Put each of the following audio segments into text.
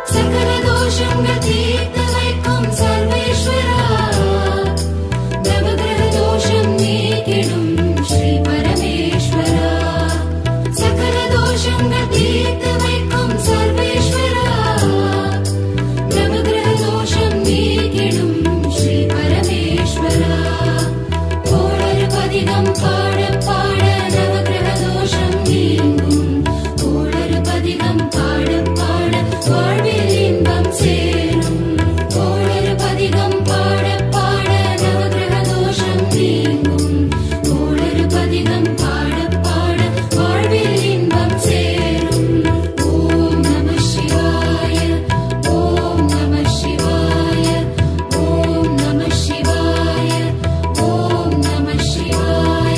சகல தோஷங்கள் தீர்த்து வைக்கும் சர்வேஸ்வரா நவகிரக தோஷம் நீக்கிடும் ஸ்ரீ பரமேஸ்வரா சகல தோஷங்கள் தீர்த்து வைக்கும் சர்வேஸ்வரா நவகிரக தோஷம் நீக்கிடும் ஸ்ரீ பரமேஸ்வரா கோளறு பதிகம் பாட பாட நவகிரக தோஷம் நீங்கும் கோளறு பதிகம் பாட பாட வாழ்வில் இன்பம் சேரும் கோளறு பதிகம் பாட பாட நவகிரக தோஷம் நீங்கும் கோளறு பதிகம் பாட பாட வாழ்வில் இன்பம் சேரும் ஓம் நம சிவாய ஓம் நம சிவாய ஓம் நம சிவாய ஓம் நம சிவாய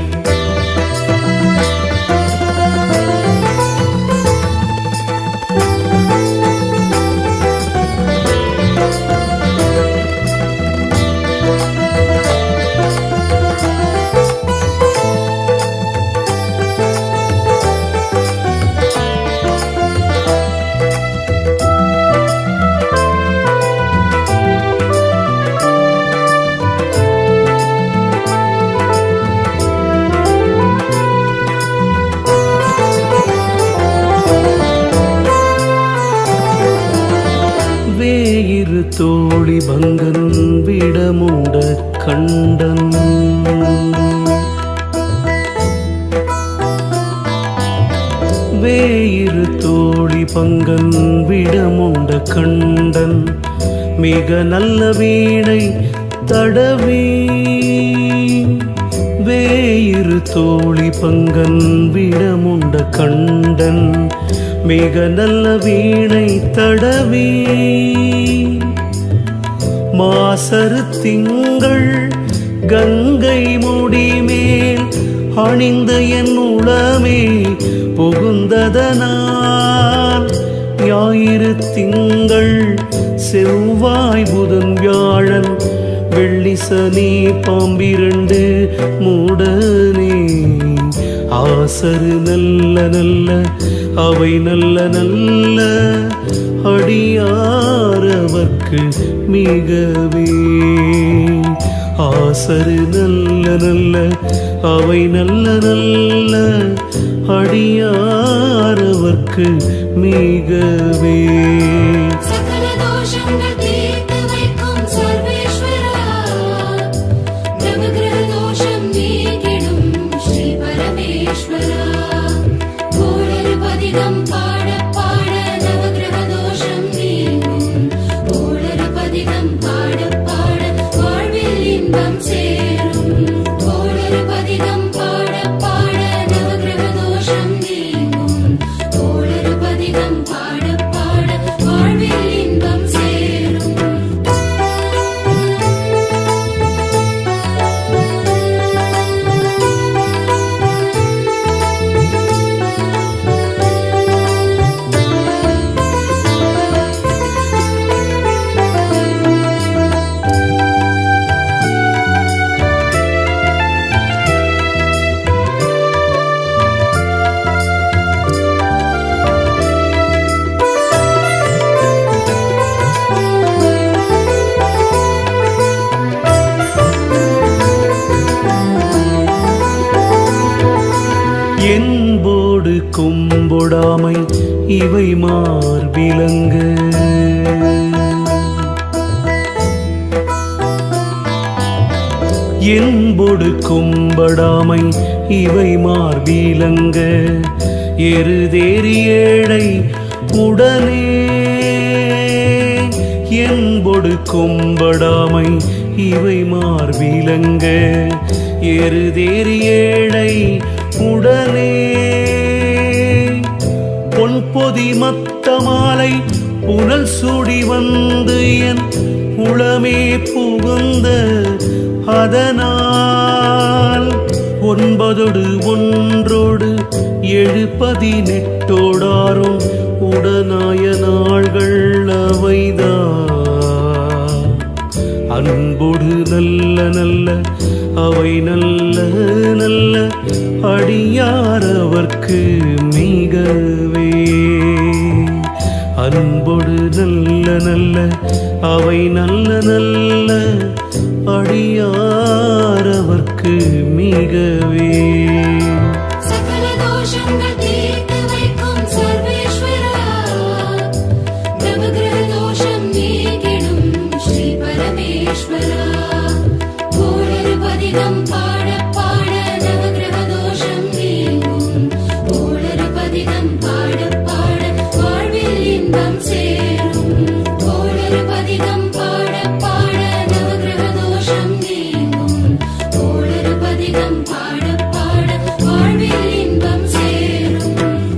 வேயிரு தோழி பங்கன் விடமுண்ட கண்டன் வேயிரு தோழி பங்கன் விடமுண்ட கண்டன் மிக நல்ல வீணை தடவி வேயிரு தோழி பங்கன் விடமுண்ட கண்டன் மிக நல்ல வீணை தடவி மாசரு திங்கள் கங்கை முடிமேல் அணிந்த என் உளமே புகுந்ததனால் ஞாயிறு திங்கள் செவ்வாய் புதன் வியாழன் வெள்ளி சனி பாம்பிரண்டு மூடனே ஆசரு நல்ல நல்ல அவை நல்ல நல்ல அடியாரவர்க்கு மிகவே ஆசரு நல்ல நல்ல அவை நல்ல நல்ல அடியாரவர்க்கு மிகவே சகல தோஷங்கள் தீர்த்து வைக்கும் சர்வேஸ்வரா நவகிரக தோஷம் நீக்கிடும் ஸ்ரீ பரமேஸ்வரா கோளறு பதிகம் பாட பாட நவகிரக தோஷம் நீங்கும் கோளறு பதிகம் பாட பாட வாழ்வில் இன்பம் சேரும் கோளறு பதிகம் பாட பாட நவகிரக தோஷம் நீங்கும் கோளறு பதிகம் பாட பாட வாழ்வில் இன்பம் சேரும் என்போடு கும்பொடாமை இவை மார்பிலங்க என்பொடு கும்படாமை இவை மார்பிலங்க எருதேறி ஏழை உடனே என்பொடு கும்படாமை இவை மார்பிலங்க எருதேறி ஏழை உடனே பொன் பொதி மத்த மாலை புனல் சூடி வந்து என் உளமே புகுந்த அதனால் ஒன்பதொடு ஒன்றோடு எழு பதினெட்டோடாரும் உடனாய நாள்கள் அவைதான் அன்போடு நல்ல நல்ல அவை நல்ல நல்ல அடியாரவர்க்கு மிகவே அன்பொடு நல்ல நல்ல அவை நல்ல நல்ல அடியாரவர்க்கு மிகவே சகல தோஷங்கள் தீர்த்து வைக்கும் சர்வேஸ்வரா நவகிரக தோஷம் நீக்கிடும் ஸ்ரீ பரமேஸ்வரா கோளறு பதிகம் பாட பாட நவகிரக தோஷம் நீங்கும் கோளறு பதிகம் பாட பாட வாழ்வில் இன்பம் சேரும் கோளறு பதிகம் பாட பாட நவகிரக தோஷம் நீங்கும் கோளறு பதிகம் பாட பாட வாழ்வில் இன்பம் சேரும்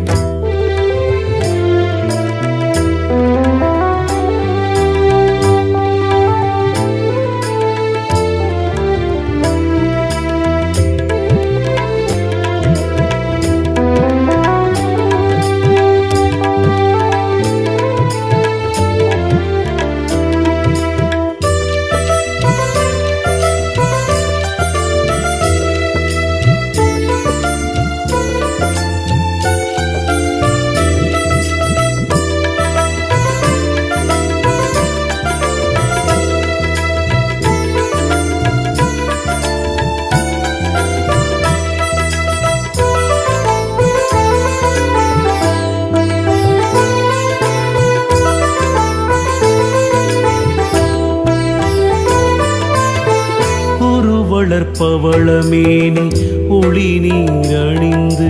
ஒரு வளர்ப்பவளமேனி ஒளி நீர் அணிந்து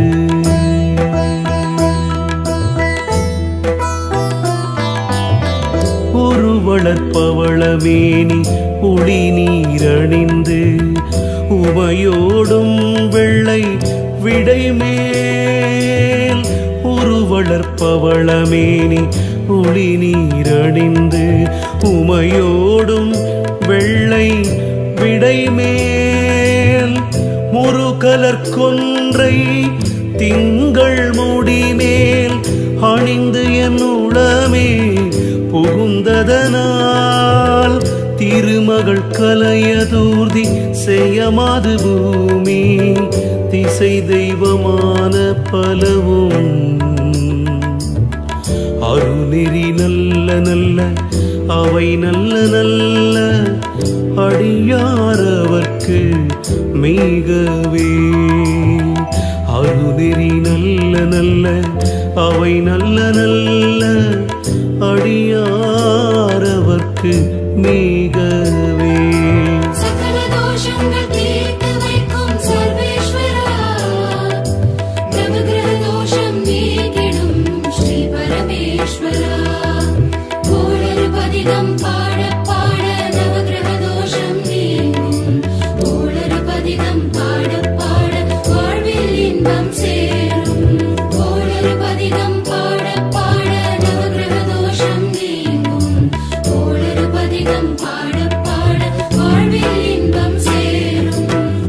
ஒரு வளர்ப்பவளமேனி ஒளி நீர் அணிந்து உமையோடும் வெள்ளை விடைமேல் ஒரு வளர்ப்பவளமேனி ஒளி நீர் அணிந்து உமையோடும் வெள்ளை விடைமேல் முருகலர் கொன்றை திங்கள் முடிமேல் அணிந்து என் உளமே புகுந்ததனால் திருமகள் கலையதூர்தி செய்யமாது பூமி திசை தெய்வமான பலவும் அருநெறி நல்ல நல்ல அவை நல்ல நல்ல அடியாரவர்க்கு மிகவே அருநெறி நல்ல நல்ல அவை நல்ல நல்ல அடியாரவர்க்கு மிகவே சகல தோஷங்கள் தீர்த்து வைக்கும் சர்வேஸ்வரா நவகிரக தோஷம் நீக்கிடும் ஸ்ரீ பரமேஸ்வரா கோளறு பதிகம் பாட பாட நவகிரக தோஷம் நீங்கும் கோளறு பதிகம் பாட பாட வாழ்வில் இன்பம் சேரும் கோளறு பதிகம் பாட பாட நவகிரக தோஷம் நீங்கும் கோளறு பதிகம் பாட பாட வாழ்வில் இன்பம் சேரும்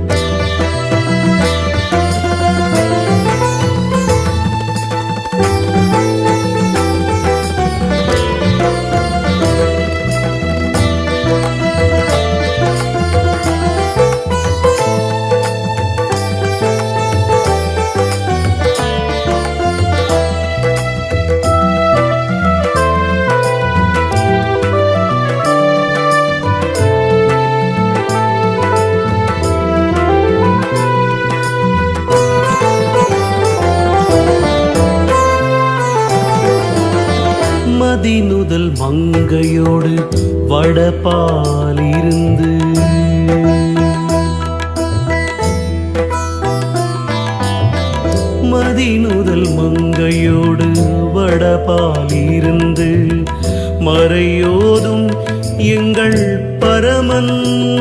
மதிநுதல் மங்கையோடு வடபாலிருந்து மதிநுதல் மங்கையோடு வடபாலிருந்து மறையோதும் எங்கள் பரமன்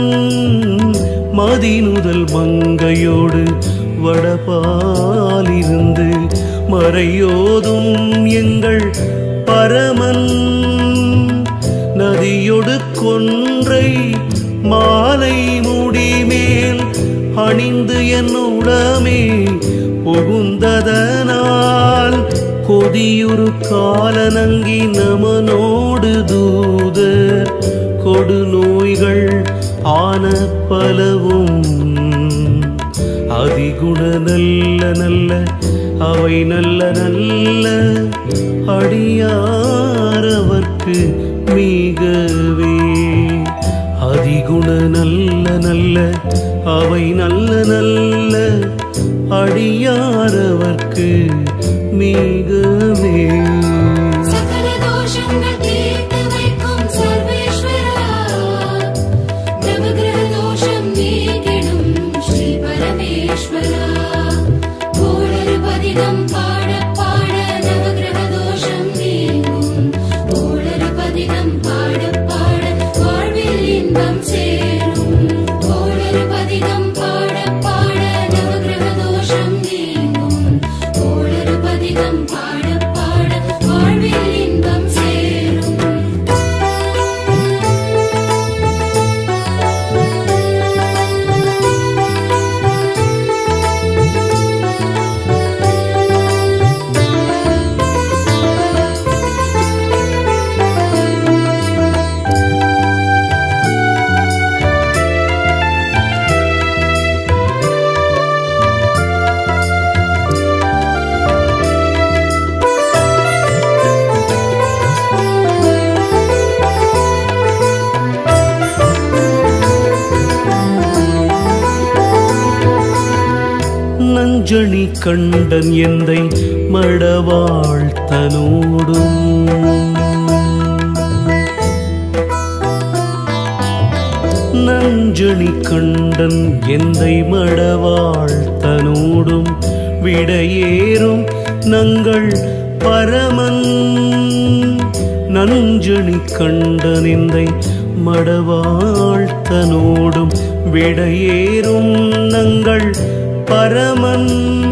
மதிநுதல் மங்கையோடு வடபாலிருந்து மறையோதும் எங்கள் பரமன் நதியொடு கொன்றை மாலை முடிமேல் அணிந்து என் உடமே புகுந்ததனால் கொதியுறு காலனங்கி நமனோடு தூதர் கொடு நோய்கள் ஆன பலவும் அதிகுண நல்ல நல்ல அவை நல்ல நல்ல அடியாரவர்க்கு மிகவே அதிகுண நல்ல நல்ல அவை நல்ல நல்ல அடியாரவர்க்கு மிகவே சகல தோஷங்கள் தீர்த்து வைக்கும் சர்வேஸ்வரா நவகிரக தோஷம் நீக்கிடும் ஸ்ரீ பரமேஸ்வரா கோளறு பதிகம் பாட பாட நவகிரக தோஷம் நீங்கும் கோளறு பதிகம் பாட பாட வாழ்வில் இன்பம் சேரும் கோளறு பதிகம் பாட பாட நவகிரக தோஷம் நீங்கும் கோளறு பதிகம் பாட பாட வாழ்வில் இன்பம் சேரும் நஞ்சணி கண்டன் எந்தை மடவாழ்த்தனோடும் நஞ்சணி கண்டன் எந்தை மடவாழ்த்தனோடும் விடையேறும் நங்கள் பரமன் நஞ்சணி கண்டனிந்தை மடவாழ்த்தனோடும் விடையேறும் நங்கள் பரமன்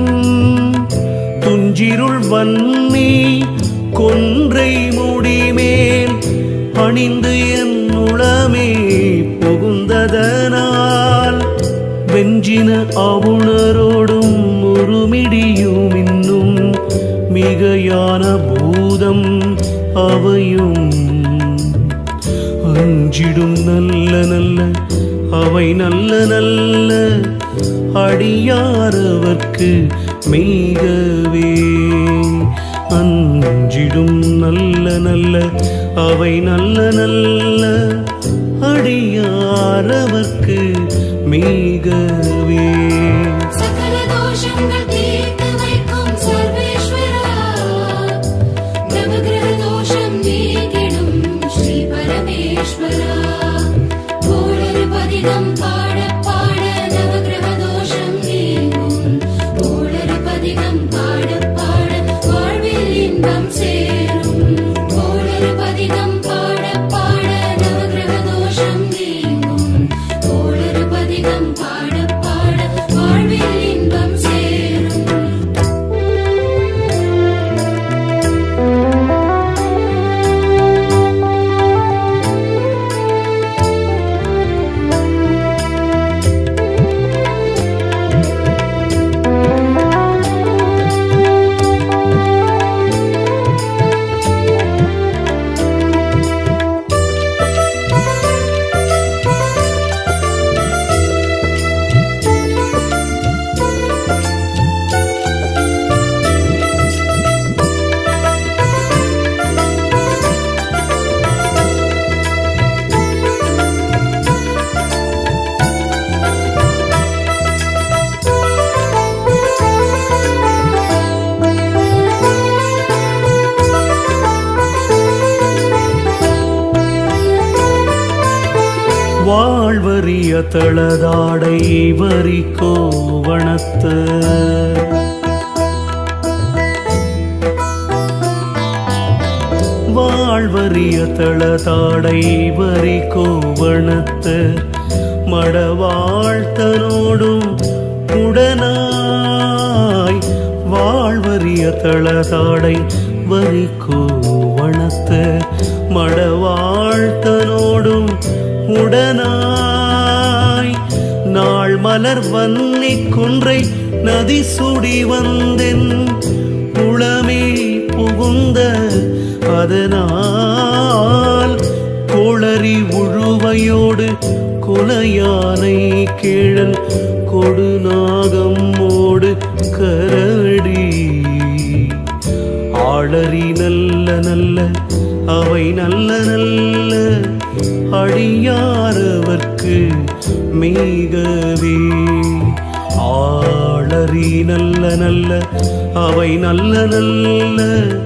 துஞ்சிருள் வன்னி கொன்றை முடிமேல் அணிந்து என் உளமே புகுந்ததனால் வெஞ்சின அவுணரோடும் உருமிடியும் இன்னும் மிகையான பூதம் அவையும் அஞ்சிடும் நல்ல நல்ல அவை நல்ல நல்ல அடியாரவர்க்கு மிகவே அஞ்சிடும் நல்ல நல்ல அவை நல்ல நல்ல அடியாரவர்க்கு மிகவே சகல தோஷங்கள் தீர்த்து வைக்கும் சர்வேஸ்வரா நவகிரக தோஷம் நீக்கிடும் ஸ்ரீ பரமேஸ்வரா கோளறு பதிகம் பாட பாட நவகிரக தோஷம் நீங்கும் கோளறு பதிகம் பாட பாட வாழ்வில் இன்பம் சேரும் கோளறு பதிகம் பாட பாட நவகிரக தோஷம் நீங்கும் கோளறு பதிகம் பாட பாட வாழ்வில் இன்பம் சேரும் வாழ்வறிய தளதாடை வரி கோவணத்த வாழ்வறிய தளதாடை வரி கோவணத்த மடவாழ்த்தனோடும் உடனாய் வாழ்வறிய தளதாடை வரி கோவணத்த மடவாழ்த்தனோடும் உடனாய் நாள் மலர் வன்னி குன்றை நதி சுடி வந்தென் உளமே புகுந்த அதனால் கோளறி உழுவையோடு குலையானை கீழல் கொடுநாகம்மோடு கரடி ஆளறி நல்ல நல்ல அவை நல்ல நல்ல அடியாரவர்க்கு மிகவே ஆளறி நல்ல நல்ல அவை நல்ல நல்ல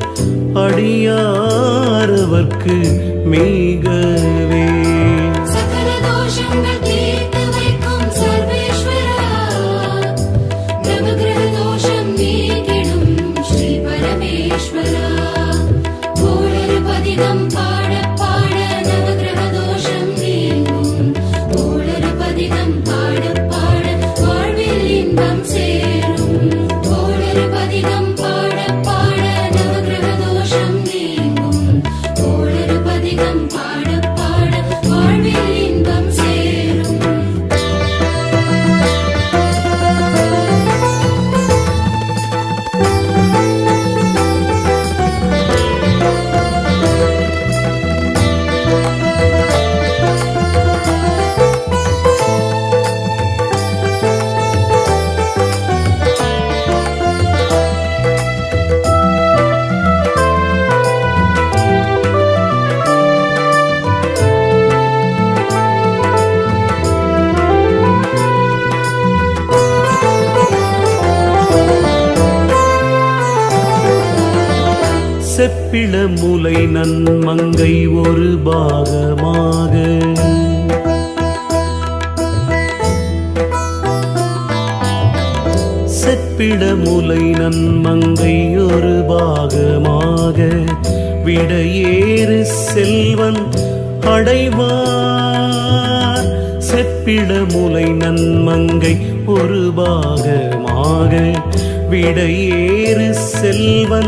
அடியாரவர்க்கு மிகவே சகல தோஷங்கள் தீர்த்து வைக்கும் சர்வேஸ்வரா நவகிரக தோஷம் நீக்கிடும் ஸ்ரீ பரமேஸ்வரா கோளறு பதிகம் பாட பாட நவகிரக தோஷம் நீங்கும் கோளறு பதிகம் பாட பாட வாழ்வில் இன்பம் சேரும் கோளறு பதிகம் பாட பாட நவகிரக தோஷம் நீங்கும் கோளறு பதிகம் பாட பாட வாழ்வில் இன்பம் சேரும் செப்பிள முலை நன்மங்கை ஒரு பாகமாக செப்பிட முலை நன்மங்கை ஒரு பாகமாக விடையேறு செல்வன் அடைவார் செப்பிட முலை நன்மங்கை ஒரு பாகமாக விடையேறு செல்வன்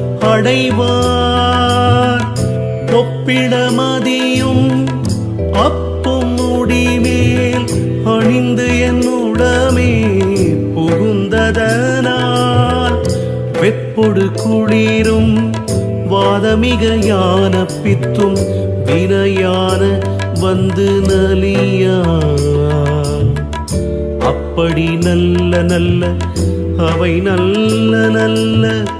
அடைவார் ஒப்பிட மதியும் அப்பும் முடிமேல் அணிந்து என்னுடமே புகுந்ததனால் வெப்பொடு குளிரும் வாதமிக யான பித்தும் வினையான வந்து நலியா அப்படி நல்ல நல்ல அவை நல்ல நல்ல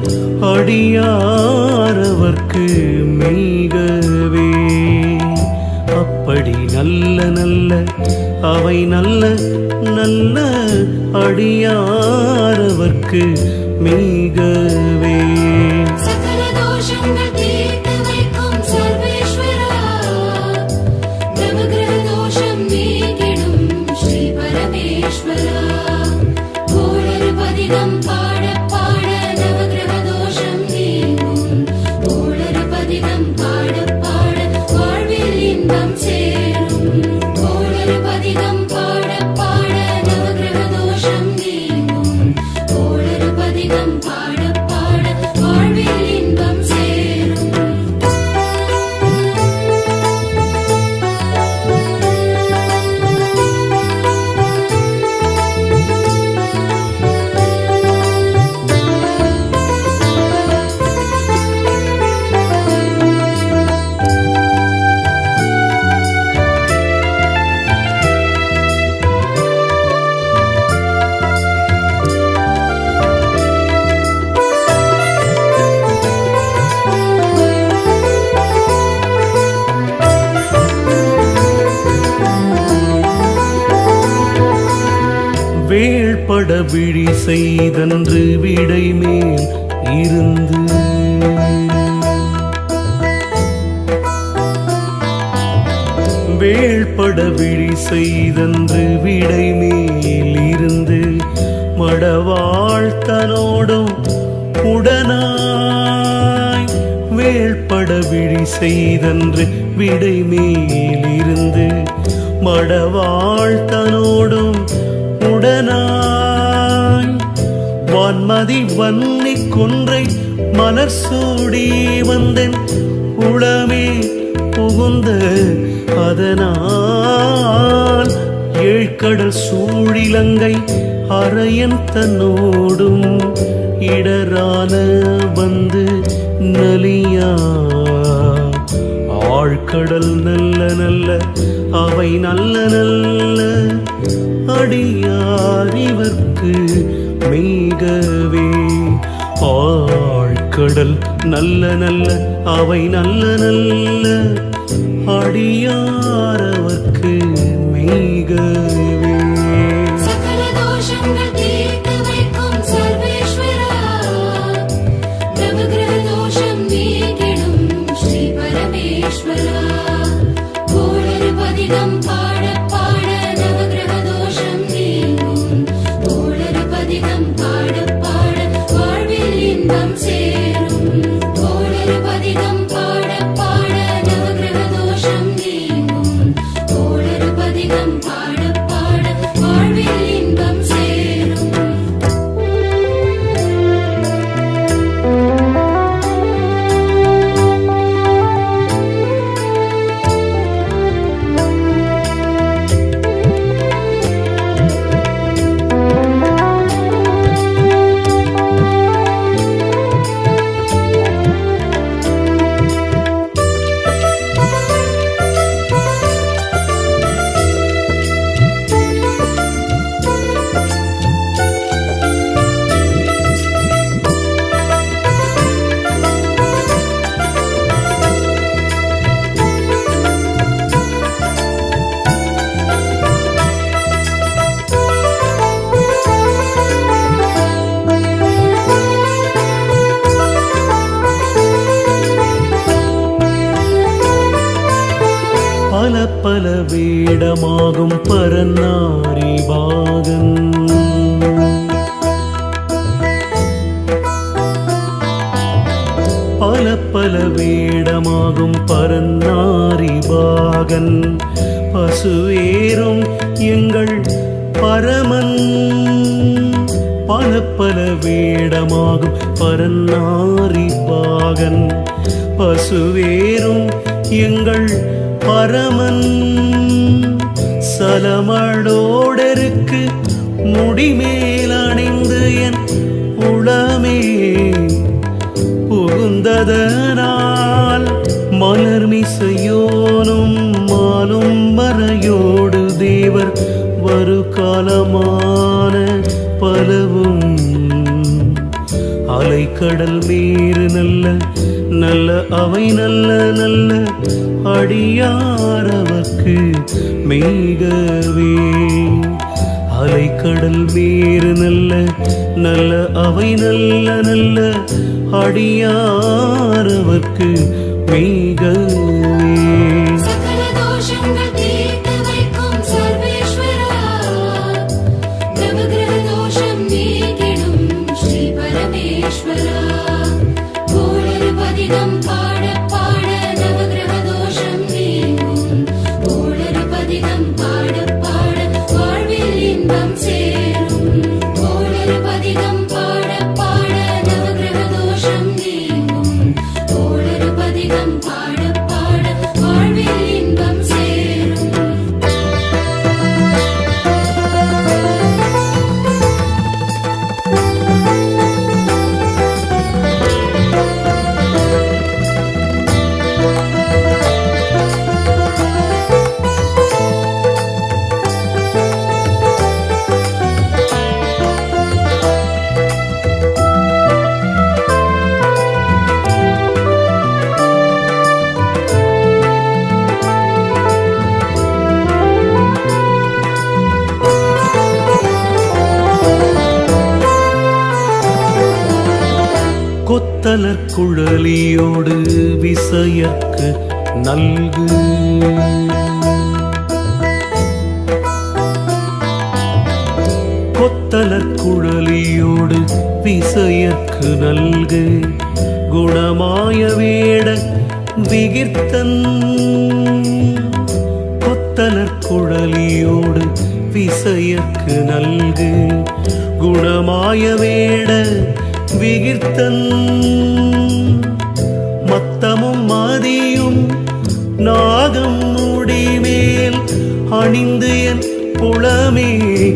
அடியாரவர்க்கு மிகவே அப்படி நல்ல நல்ல அவை நல்ல நல்ல அடியாரவர்க்கு மிகவே சகல தோஷங்கள் தீர்த்து வைக்கும் சர்வேஸ்வரா நவகிரக தோஷம் நீக்கிடும் ஸ்ரீ பரமேஸ்வரா கோளறு பதிகம் பாட பாட நவகிரக தோஷம் நீங்கும் கோளறு பதிகம் பாட பாட வாழ்வில் இன்பம் சேரும் கோளறு பதிகம் பாட பாட நவகிரக தோஷம் நீங்கும் கோளறு பதிகம் பாட பாட வாழ்வில் இன்பம் சேரும் வேள்பட விழி செய்தன்று விடை மேல் இருந்து வேள்பட விழி செய்தன்று விடை மேல் இருந்து மடவாழ்த்தனோடும் உடனாய் வேள்பட விழி செய்தன்று விடை மேல் இருந்து மடவாழ்த்தனோடும் உடனாய் வான்மதி வன்னி கொன்றை மலர் சூடி வந்தேன் உளமே புகுந்த அதனால் ஏழ்கடல் சூழிலங்கை அரையன் தன்னோடும் இடரான வந்து நலியா ஆழ்கடல் நல்ல நல்ல அவை நல்ல நல்ல அடியார் இவர்க்கு மிகவே ஆழ்கடல் அலைக்கடல் நல்ல நல்ல அவை நல்ல நல்ல அடியாரவர்க்கு மெய்கவே சகல தோஷங்கள் தீர்த்து வைக்கும் சர்வேஸ்வரா நவகிரக தோஷம் நீக்கிடும் ஸ்ரீ பரமேஸ்வரா கோளறு பதிகம் பாட பாட நவகிரக தோஷம் நீங்கும் கோளறு பதிகம் பாட பாட வாழ்வில் இன்பம் சேரும் கோளறு பதிகம் பாட பாட நவகிரக தோஷம் நீங்கும் கோளறு பதிகம் பாட பாட வாழ்வில் இன்பம் சேரும் பல பல வேடமாகும் பரநாரி பாகன் பல பல வேடமாகும் பரநாரி பாகன் பசுவேறும் எங்கள் பரமன் பல பல வேடமாகும் பரநாரி பாகன் பசுவேறும் எங்கள் பரமன் சலமடோடருக்கு முடிமேல் அணிந்து என் உளமே புகுந்ததனால் மலர் மிசையோனும் மாலும் மறையோடு தேவர் வரு காலமான பலவும் அலைக்கடல் மீறு நல்ல நல்ல அவை நல்ல நல்ல அடியாரவர்க்கு மெய்கவே அலைக்கடல் மீறு நல்ல நல்ல அவை நல்ல நல்ல அடியாரவர்க்கு மெய்கவே சகல தோஷங்கள் தீர்த்து வைக்கும் சர்வேஸ்வரா நவகிரக தோஷம் நீக்கிடும் ஸ்ரீ பரமேஸ்வரா கோளறு பதிகம் பாட பாட நவகிரக தோஷம் நீங்கும் கோளறு பதிகம் பாட பாட வாழ்வில் இன்பம் சேரும் கோளறு பதிகம் பாட பாட நவகிரக தோஷம் நீங்கும் கோளறு பதிகம் பாட பாட வாழ்வில் இன்பம் சேரும் கொத்தலர் குழலியோடு விசையற்கு நல்கு கொத்தலர் குழலியோடு விசையற்கு நல்கு குணமாய வேட விகிர்த்தன் கொத்தலர் குழலியோடு விசையற்கு நல்கு குணமாய வேட விகிர்த்தன் மத்தமும் மாதியும் நாகம் முடிமேல் அணிந்து என் புலமே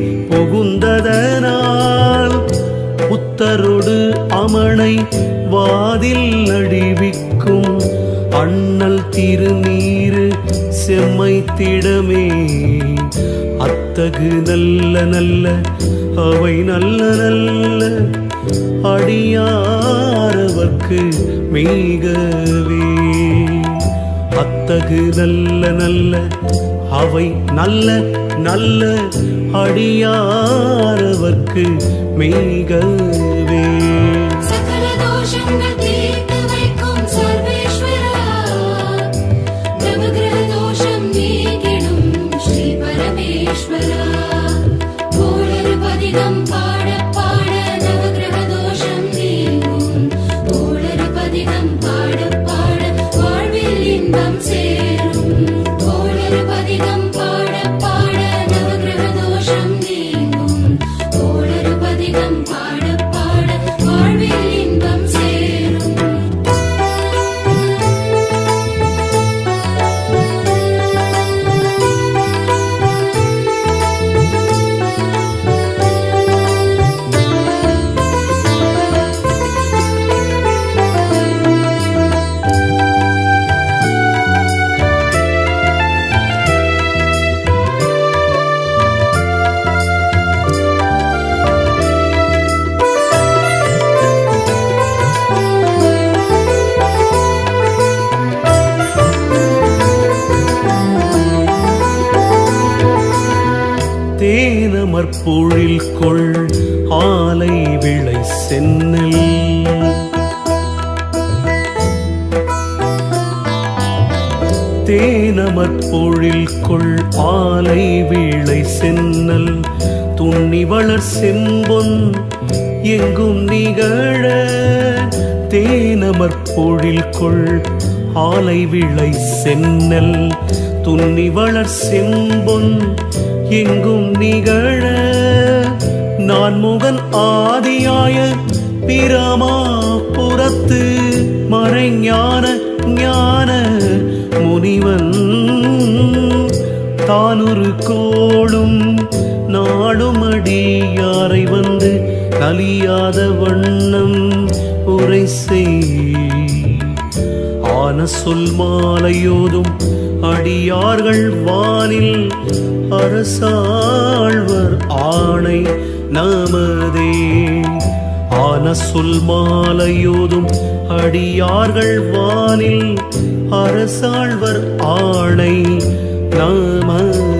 புகுந்ததனால் புத்தரொடு அமனை வாதில் அடிவிக்கும் அண்ணல் திருநீரு செம்மைத்திடமே அத்தகு நல்ல நல்ல அவை நல்ல நல்ல அடியாரவர்க்கு மிகவே அத்தகு நல்ல நல்ல அவை நல்ல நல்ல அடியாரவர்க்கு மிகவே சகல தோஷங்கள் தீர்த்து வைக்கும் சர்வேஸ்வரா நவகிரக தோஷம் நீக்கிடும் ஸ்ரீ பரமேஸ்வரா கோளறு பதிகம் பாட பாட நவகிரக தோஷம் நீங்கும் கோளறு பதிகம் பாட பாட வாழ்வில் இன்பம் சேரும் கோளறு பதிகம் பாட பாட நவகிரக தோஷம் நீங்கும் கோளறு பதிகம் பாட பாட வாழ்வில் இன்பம் சேரும் தேனமர் பொழில் கொள் ஆலை விளை சென்னல் தேனமர் பொழில் கொள் ஆலை வீளை சென்னல் துண்ணி வளர் செம்பொன் எங்கும் நிகழ தேனமர் பொழில் கொள் ஆலை விளை சென்னல் துண்ணி வளர் செம்பொன் எங்கும் நிகழ நான் முகன் ஆதியாய பிரமா புறத்து மறைஞான ஞான முனிவன் தானொரு கோளும் நாடும் அடியாரை வந்து கலியாத வண்ணம் உரை செய் ஆன சொல் மாலையோதும் அடியார்கள் வானில் அரசாழ்வர் ஆணை நமதே ஆன சொல் மாலையோதும் அடியார்கள் வானில் அரசாழ்வர் ஆணை நமதே